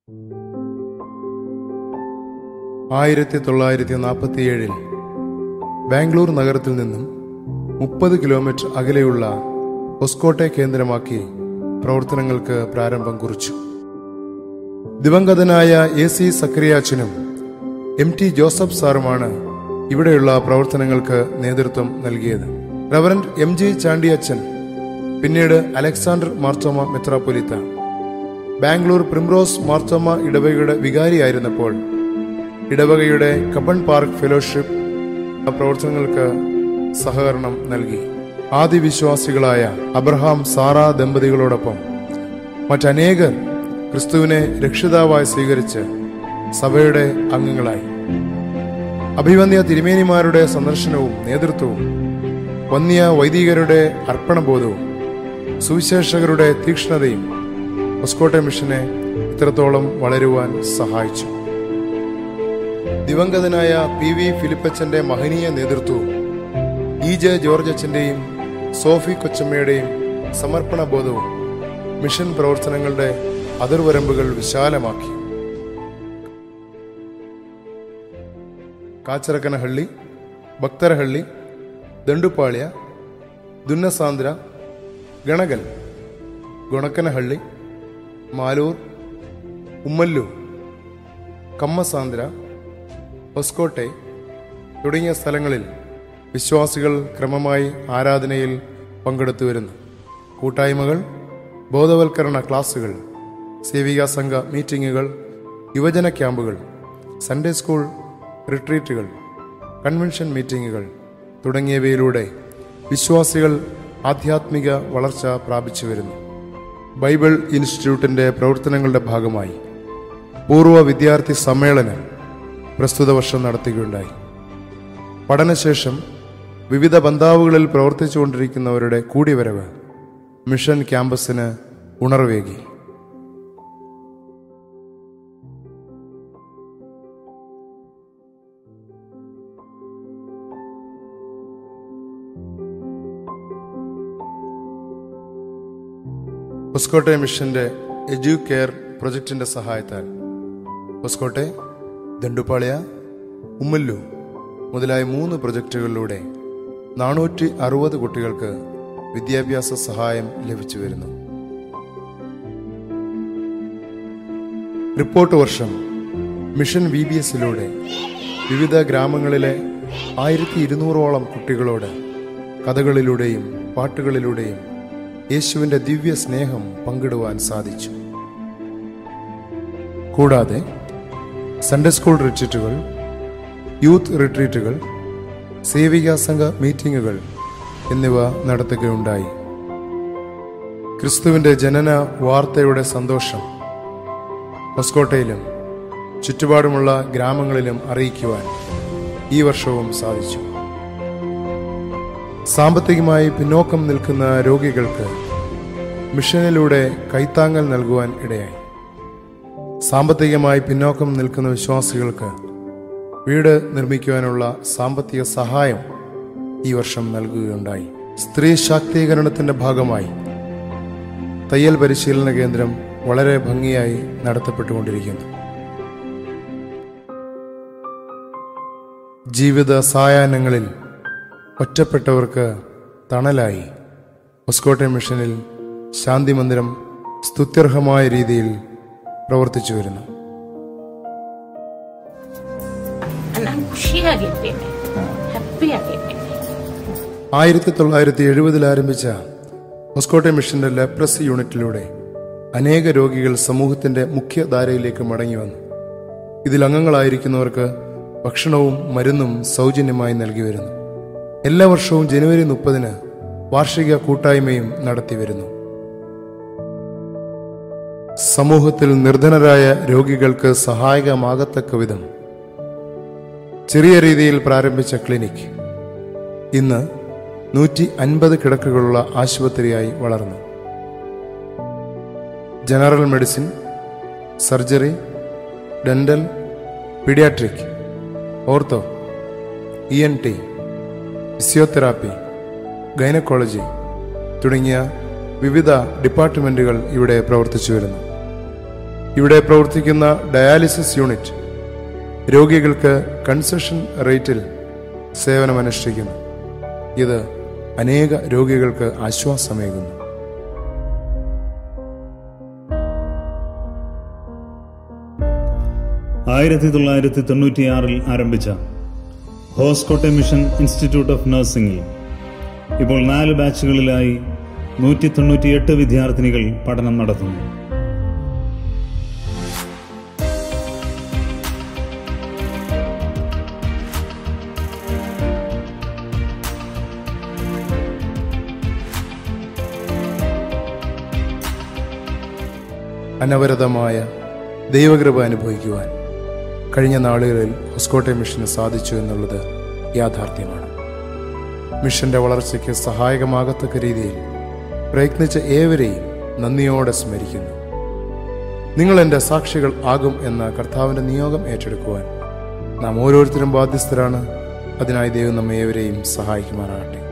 ആയിരത്തി തൊള്ളായിരത്തി നാൽപ്പത്തിയേഴിൽ ബാംഗ്ലൂർ നഗരത്തിൽ നിന്നും മുപ്പത് കിലോമീറ്റർ അകലെയുള്ള ഒസ്കോട്ടെ കേന്ദ്രമാക്കി പ്രവർത്തനങ്ങൾക്ക് പ്രാരംഭം കുറിച്ചു ദിവംഗതനായ എ സി സക്രിയാച്ചനും എം ടി ജോസഫ് സാറുമാണ് ഇവിടെയുള്ള പ്രവർത്തനങ്ങൾക്ക് നേതൃത്വം നൽകിയത് റവറന്റ് എം ജി ചാണ്ടിയച്ചൻ പിന്നീട് അലക്സാണ്ടർ മാർത്തോമ മെത്രാപ്പൊലിത്ത ബാംഗ്ലൂർ പ്രിംറോസ് മാർത്തോമ ഇടവകയുടെ വികാരിയായിരുന്നപ്പോൾ ഇടവകയുടെ കബൺ പാർക്ക് ഫെലോഷിപ്പ് പ്രവർത്തനങ്ങൾക്ക് സഹകരണം നൽകി ആദ്യ വിശ്വാസികളായ അബ്രഹാം സാറ ദമ്പതികളോടൊപ്പം മറ്റനേകർ ക്രിസ്തുവിനെ രക്ഷിതാവായി സ്വീകരിച്ച് സഭയുടെ അംഗങ്ങളായി അഭിവന്യ തിരുമേനിമാരുടെ സന്ദർശനവും നേതൃത്വവും വന്യ വൈദികരുടെ അർപ്പണബോധവും സുവിശേഷകരുടെ തീക്ഷ്ണതയും ഒസ്കോട്ടെ മിഷനെ ഇത്രത്തോളം വളരുവാൻ സഹായിച്ചു ദിവംഗതനായ പി വി ഫിലിപ്പച്ചന്റെ മഹനീയ നേതൃത്വവും ഇ ജെ ജോർജ് അച്ഛന്റെയും സോഫി കൊച്ചമ്മയുടെയും സമർപ്പണ ബോധവും മിഷൻ പ്രവർത്തനങ്ങളുടെ അതിർവരമ്പുകൾ വിശാലമാക്കി കാച്ചറക്കനഹള്ളി ഭക്തരഹള്ളി ദണ്ടുപ്പാള്യ ദുന്നസാന്ദ്ര ഗണകൽ ഗുണക്കനഹള്ളി മാലൂർ ഉമ്മല്ലൂർ കമ്മസാന്ദ്ര ഹൊസ്കോട്ടെ തുടങ്ങിയ സ്ഥലങ്ങളിൽ വിശ്വാസികൾ ക്രമമായി ആരാധനയിൽ പങ്കെടുത്തു വരുന്നു കൂട്ടായ്മകൾ ബോധവൽക്കരണ ക്ലാസുകൾ സേവികാ സംഘ മീറ്റിങ്ങുകൾ യുവജന ക്യാമ്പുകൾ സൺഡേ സ്കൂൾ റിട്രീറ്റുകൾ കൺവെൻഷൻ മീറ്റിങ്ങുകൾ തുടങ്ങിയവയിലൂടെ വിശ്വാസികൾ ആധ്യാത്മിക വളർച്ച പ്രാപിച്ചു വരുന്നു ബൈബിൾ ഇൻസ്റ്റിറ്റ്യൂട്ടിന്റെ പ്രവർത്തനങ്ങളുടെ ഭാഗമായി പൂർവ്വ വിദ്യാർത്ഥി സമ്മേളനം പ്രസ്തുത വർഷം നടത്തുകയുണ്ടായി പഠനശേഷം വിവിധ ബന്ധാവുകളിൽ പ്രവർത്തിച്ചുകൊണ്ടിരിക്കുന്നവരുടെ കൂടിവരവ് മിഷൻ ക്യാമ്പസിന് ഉണർവേകി ഹൊസ്കോട്ടെ മിഷന്റെ എഡ്യൂ കെയർ പ്രൊജക്ടിന്റെ സഹായത്താൽ ഹൊസ്കോട്ടെ ദണ്ടുപാളയ ഉമ്മല്ലു മുതലായ മൂന്ന് പ്രൊജക്റ്റുകളിലൂടെ നാനൂറ്റി അറുപത് കുട്ടികൾക്ക് വിദ്യാഭ്യാസ സഹായം ലഭിച്ചു വരുന്നു റിപ്പോർട്ട് വർഷം മിഷൻ വി ബി എസിലൂടെ വിവിധ ഗ്രാമങ്ങളിലെ ആയിരത്തി ഇരുന്നൂറോളം കുട്ടികളോട് കഥകളിലൂടെയും പാട്ടുകളിലൂടെയും യേശുവിന്റെ ദിവ്യ സ്നേഹം പങ്കിടുവാൻ സാധിച്ചു കൂടാതെ സൺഡേ സ്കൂൾ റിട്രീറ്റുകൾ യൂത്ത് റിട്രീറ്റുകൾ സേവികാ സംഘ മീറ്റിംഗുകൾ എന്നിവ നടത്തുകയുണ്ടായി ക്രിസ്തുവിന്റെ ജനന വാർത്തയുടെ സന്തോഷം ഹൊസ്കോട്ടയിലും ചുറ്റുപാടുമുള്ള ഗ്രാമങ്ങളിലും അറിയിക്കുവാൻ ഈ വർഷവും സാധിച്ചു സാമ്പത്തികമായി പിന്നോക്കം നിൽക്കുന്ന രോഗികൾക്ക് മിഷനിലൂടെ കൈത്താങ്ങൽ നൽകുവാൻ ഇടയായി സാമ്പത്തികമായി പിന്നോക്കം നിൽക്കുന്ന വിശ്വാസികൾക്ക് വീട് നിർമ്മിക്കുവാനുള്ള സാമ്പത്തിക സഹായം ഈ വർഷം നൽകുകയുണ്ടായി സ്ത്രീ ശാക്തീകരണത്തിന്റെ ഭാഗമായി തയ്യൽ പരിശീലന കേന്ദ്രം വളരെ ഭംഗിയായി നടത്തപ്പെട്ടുകൊണ്ടിരിക്കുന്നു ജീവിത സായാഹ്നങ്ങളിൽ ഒറ്റപ്പെട്ടവർക്ക് തണലായി ഒസ്കോട്ടെ മിഷനിൽ ശാന്തി മന്ദിരം സ്തുത്യർഹമായ രീതിയിൽ പ്രവർത്തിച്ചു വരുന്നു ನಾನು ಖುಷಿಯಾಗಿದ್ದೇನೆ ಹ್ಯಾಪಿಯಾಗಿದ್ದೇನೆ ആയിരത്തി തൊള്ളായിരത്തി എഴുപതിൽ ആരംഭിച്ച ഹൊസ്കോട്ടെ മിഷന്റെ ലെപ്രസി യൂണിറ്റിലൂടെ അനേക രോഗികൾ സമൂഹത്തിന്റെ മുഖ്യധാരയിലേക്ക് മടങ്ങി വന്നു ഇതിൽ അംഗങ്ങളായിരിക്കുന്നവർക്ക് ഭക്ഷണവും മരുന്നും സൗജന്യമായി നൽകി വരുന്നു എല്ലാ വർഷവും ജനുവരി മുപ്പതിന് വാർഷിക കൂട്ടായ്മയും നടത്തി വരുന്നു സമൂഹത്തിൽ നിർധനരായ രോഗികൾക്ക് സഹായകമാകത്തക്ക വിധം ചെറിയ രീതിയിൽ പ്രാരംഭിച്ച ക്ലിനിക് ഇന്ന് നൂറ്റി അൻപത് കിടക്കുകളുള്ള ആശുപത്രിയായി വളർന്നു general medicine surgery dental paediatric ortho E N T physiotherapy gynaecology തുടങ്ങിയ വിവിധ ഡിപ്പാർട്ട്മെന്റുകൾ ഇവിടെ പ്രവർത്തിച്ചു വരുന്നു ഇവിടെ പ്രവർത്തിക്കുന്ന ഡയാലിസിസ് യൂണിറ്റ് രോഗികൾക്ക് കൺസെഷൻ റേറ്റിൽ സേവനമനുഷ്ഠിക്കുന്നു ഇത് അനേക രോഗികൾക്ക് ആശ്വാസമേകുന്നു ആയിരത്തി തൊള്ളായിരത്തി തൊണ്ണൂറ്റിയാറിൽ ആരംഭിച്ച ഹോസ്കോട്ടെ മിഷൻ ഇൻസ്റ്റിറ്റ്യൂട്ട് ഓഫ് നഴ്സിംഗിൽ ഇപ്പോൾ നാല് ബാച്ചുകളിലായി നൂറ്റി തൊണ്ണൂറ്റിയെട്ട് വിദ്യാർത്ഥിനികൾ പഠനം നടത്തുന്നു അനവരതമായ ദൈവകൃപ അനുഭവിക്കുവാൻ കഴിഞ്ഞ നാളുകളിൽ ഹൊസ്കോട്ടെ മിഷന് സാധിച്ചു എന്നുള്ളത് യാഥാർത്ഥ്യമാണ് മിഷന്റെ വളർച്ചയ്ക്ക് സഹായകമാകത്തക്ക രീതിയിൽ പ്രയത്നിച്ച ഏവരെയും നന്ദിയോടെ സ്മരിക്കുന്നു നിങ്ങൾ എൻ്റെ സാക്ഷികൾ ആകും എന്ന കർത്താവിൻ്റെ നിയോഗം ഏറ്റെടുക്കുവാൻ നാം ഓരോരുത്തരും ബാധ്യസ്ഥരാണ് അതിനായി ദൈവം നമ്മെ ഏവരെയും സഹായിക്കുമാറാകട്ടെ